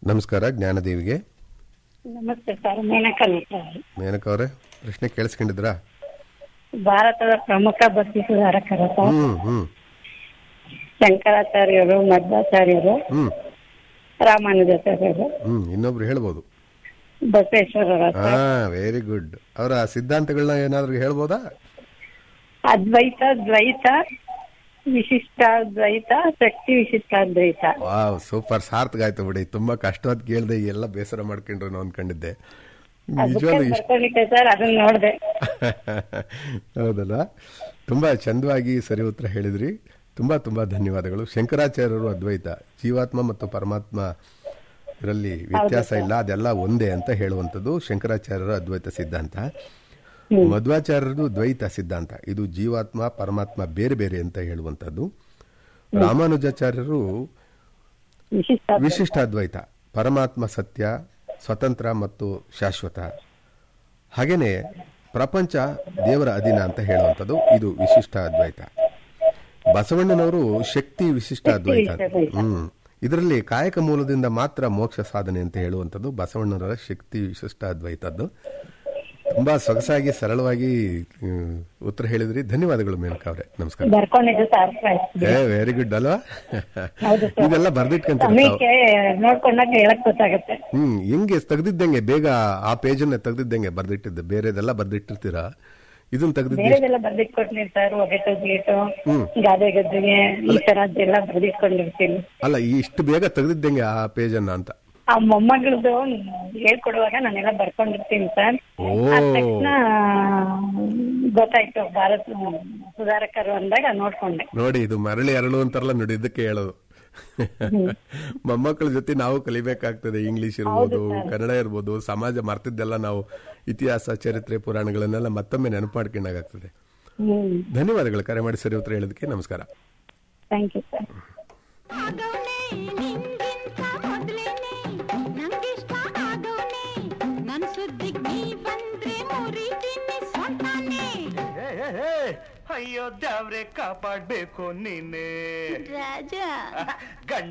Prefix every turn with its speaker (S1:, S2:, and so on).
S1: ನಮಸ್ಕಾರ ಜ್ಞಾನದೇವಿಗೆ
S2: ನಮಸ್ತೆ ಸರ್ ಮೇನಕಾ ಮಿತ್ರ
S1: ಮೇನಕ ಅವರೇ ಪ್ರಶ್ನೆ ಕೇಳಿಸ್ಕೊಂಡಿದ್ರಾ
S2: ಭಾರತದ ಪ್ರಮುಖ ಭಕ್ತಿ ಸುಧಾರಕರು ಸರ್
S1: ಹ್ಮ್ ಹ್ಮ್
S2: ಶಂಕರಾಚಾರ್ಯರು ಮಧ್ವಾಚಾರ್ಯರು
S1: ಹ್ಮ್
S2: ರಾಮಾನುಜಾಚಾರ್ಯರು
S1: ಹ್ಮ್ ಇನ್ನೊಬ್ರು ಹೇಳ್ಬೋದು
S2: ಬಸವೇಶ್ವರರ
S1: ಹಾ ವೆರಿ ಗುಡ್ ಅವರ ಸಿದ್ಧಾಂತಗಳನ್ನ ಏನಾದ್ರು ಹೇಳ್ಬೋದಾ
S2: ಅದ್ವೈತ ದ್ವೈತ ವಿಶಿಷ್ಟಾದ್ವೈತ ಶಕ್ತಿ ವಿಶಿಷ್ಟಾದ್ವೈತ
S1: ವಾವ್ ಸೂಪರ್ ಸಾರ್ಥಕ ಆಯ್ತು ಬಿಡಿ ತುಂಬಾ ಕಷ್ಟವಾದ ಕೇಳ್ದೆ ಎಲ್ಲ ಬೇಸರ ಮಾಡ್ಕೊಂಡ್ರು ನಾನು ಅನ್ಕೊಂಡಿದ್ದೆ
S2: ಅದಕ್ಕೆ
S1: ನಿಜವಾಗ್ಲೂ ಇಷ್ಟ
S2: ಬರ್ಕೊಂಡಿದ್ದೆ ಸರ್ ಅದನ್ನ ನೋಡ್ದೆ
S1: ಹೌದಲ್ವಾ ತುಂಬಾ ಚಂದವಾಗಿ ಸರಿ ಉತ್ತರ ಹೇಳಿದ್ರಿ ತುಂಬಾ ತುಂಬಾ ಧನ್ಯವಾದಗಳು ಶಂಕರಾಚಾರ್ಯರು ಅದ್ವೈತ ಜೀವಾತ್ಮ ಮತ್ತು ಪರಮಾತ್ಮ ಇದರಲ್ಲಿ ವ್ಯತ್ಯಾಸ ಇಲ್ಲ ಅದೆಲ್ಲ ಒಂದೇ ಅಂತ ಹೇಳುವಂಥದ್ದು ಶಂಕರಾಚಾರ್ಯರ ಅದ್ವೈತ ಸಿದ್ಧಾಂತ ಮಧ್ವಾಚಾರ್ಯರದು ದ್ವೈತ ಸಿದ್ಧಾಂತ ಇದು ಜೀವಾತ್ಮ ಪರಮಾತ್ಮ ಬೇರೆ ಬೇರೆ ಅಂತ ಹೇಳುವಂಥದ್ದು ರಾಮಾನುಜಾಚಾರ್ಯರು
S2: ವಿಶಿಷ್ಟ
S1: ವಿಶಿಷ್ಟಾದ್ವೈತ ಪರಮಾತ್ಮ ಸತ್ಯ ಸ್ವತಂತ್ರ ಮತ್ತು ಶಾಶ್ವತ ಹಾಗೇನೆ ಪ್ರಪಂಚ ದೇವರ ಅಧೀನ ಅಂತ ಹೇಳುವಂಥದ್ದು ಇದು ವಿಶಿಷ್ಟ ಅದ್ವೈತ ಬಸವಣ್ಣನವರು ಶಕ್ತಿ ವಿಶಿಷ್ಟ ಅದ್ವೈತ
S2: ವಿಶಿಷ್ಟ
S1: ಹ್ಮ್ ಇದರಲ್ಲಿ ಕಾಯಕ ಮೂಲದಿಂದ ಮಾತ್ರ ಮೋಕ್ಷ ಸಾಧನೆ ಅಂತ ಹೇಳುವಂಥದ್ದು ಬಸವಣ್ಣನವರ ಶಕ್ತಿ ವಿಶಿಷ್ಟ ಅದ್ವೈತದ್ದು ತುಂಬಾ ಸೊಗಸಾಗಿ ಸರಳವಾಗಿ ಹ್ಮ್, ಉತ್ತರ ಹೇಳಿದ್ರಿ ಧನ್ಯವಾದಗಳು ಮೇನಕಾ ಅವರೇ ನಮಸ್ಕಾರ
S2: ಬರ್ಕೊಂಡಿದ್ದು ಸರ್
S1: ಏ ವೆರಿ ಗುಡ್ ಅಲ್ವಾ
S2: ಹೌದು ಸರ್.
S1: ಇದೆಲ್ಲ ಬರ್ದಿಟ್ಕೊಂತೀರ ತಾವು
S2: ಸಮಯಕ್ಕೆ ನೋಡ್ಕೊಂಡಾಗ ಹೇಳಕ್ ಗೊತ್ತಾಗುತ್ತೆ
S1: ಹ್ಮ್ ಹೆಂಗೆ ತೆಗ್ದಿದ್ದಂಗೆ ಬೇಗ ಆ ಪೇಜನ್ನ ತೆಗ್ದಿದ್ದಂಗೆ ಬರ್ದಿಟ್ಟಿದ್ದೆ ಬೇರೆದೆಲ್ಲ ಬರ್ದಿಟ್ಟಿರ್ತೀರಾ ಇದನ್ನ ತೆಗ್ದಿದ್ದೆ
S2: ಬೇರೆದೆಲ್ಲ ಬರ್ದಿಟ್ಕೊಡ್ತೀನಿ ಸರ್ ಒಗೆಟು ಗೀಟು ಗಾದೆ ಗದ್ದೆಗೆ ಈ ತರದ್ದೆಲ್ಲ ಬರ್ದಿಟ್ಕೊಂಡಿರ್ತೀನಿ
S1: ಅಲ್ಲ ಈ ಇಷ್ಟು ಬೇಗ ತೆಗ್ದಿದ್ದಂಗೆ ಆ ಪೇಜನ್ನ ಅಂತ
S2: ಆ ಮೊಮ್ಮಗಳದು ಹೇಳ್ಕೊಡುವಾಗ ನಾನೆಲ್ಲ ಬರ್ಕೊಂಡಿರ್ತೀನಿ ಸರ್
S1: ಓ
S2: ಆದ ತಕ್ಷಣ ಗೊತ್ತಾಯ್ತು ಭಾರತ ಸುಧಾರಕರು ಅಂದಾಗ ನೋಡ್ಕೊಂಡೆ
S1: ನೋಡಿ ಇದು ಮರಳಿ ಅರಳು ಅಂತಾರಲ್ಲ ನೋಡಿ ಇದಕ್ಕೆ ಹೇಳೋದು ಮೊಮ್ಮಕ್ಕಳ ಜೊತೆ ನಾವು ಕಲಿಬೇಕಾಗ್ತದೆ ಇಂಗ್ಲಿಷ್ ಇರ್ಬೋದು ಕನ್ನಡ ಇರ್ಬೋದು ಸಮಾಜ ಮರ್ತಿದ್ದೆಲ್ಲ ನಾವು ಇತಿಹಾಸ ಚರಿತ್ರೆ ಪುರಾಣಗಳನ್ನೆಲ್ಲ ಮತ್ತೊಮ್ಮೆ ನೆನಪು ಮಾಡ್ಕೊಂಡಾಗ್ತದೆ
S2: ಹ್ಮ್
S1: ಧನ್ಯವಾದಗಳು ಕರೆ ಮಾಡಿ ಸರಿ ಉತ್ತರ ಹೇಳೋದಕ್ಕೆ ನಮಸ್ಕಾರ
S2: ಥ್ಯಾಂಕ್ ಯು ಸರ್
S3: ಆದವನೇ ನಿಂಗಿಂತ ಮೊದಲೇನೆ ನಂಗಿಷ್ಟ ಆದವನೇ ನನ್ ಸುದ್ದಿಗ್ ನೀ ಬಂದ್ರೆ ಮುರಿತೀನಿ ಸೊಂಟಾನೆ
S4: ಏ, ಏ, ಏ, ಅಯ್ಯೋ ದೇವ್ರೆ ಕಾಪಾಡ್ಬೇಕು ನೀನೆ
S3: ರಾಜ
S4: ಗಂಡ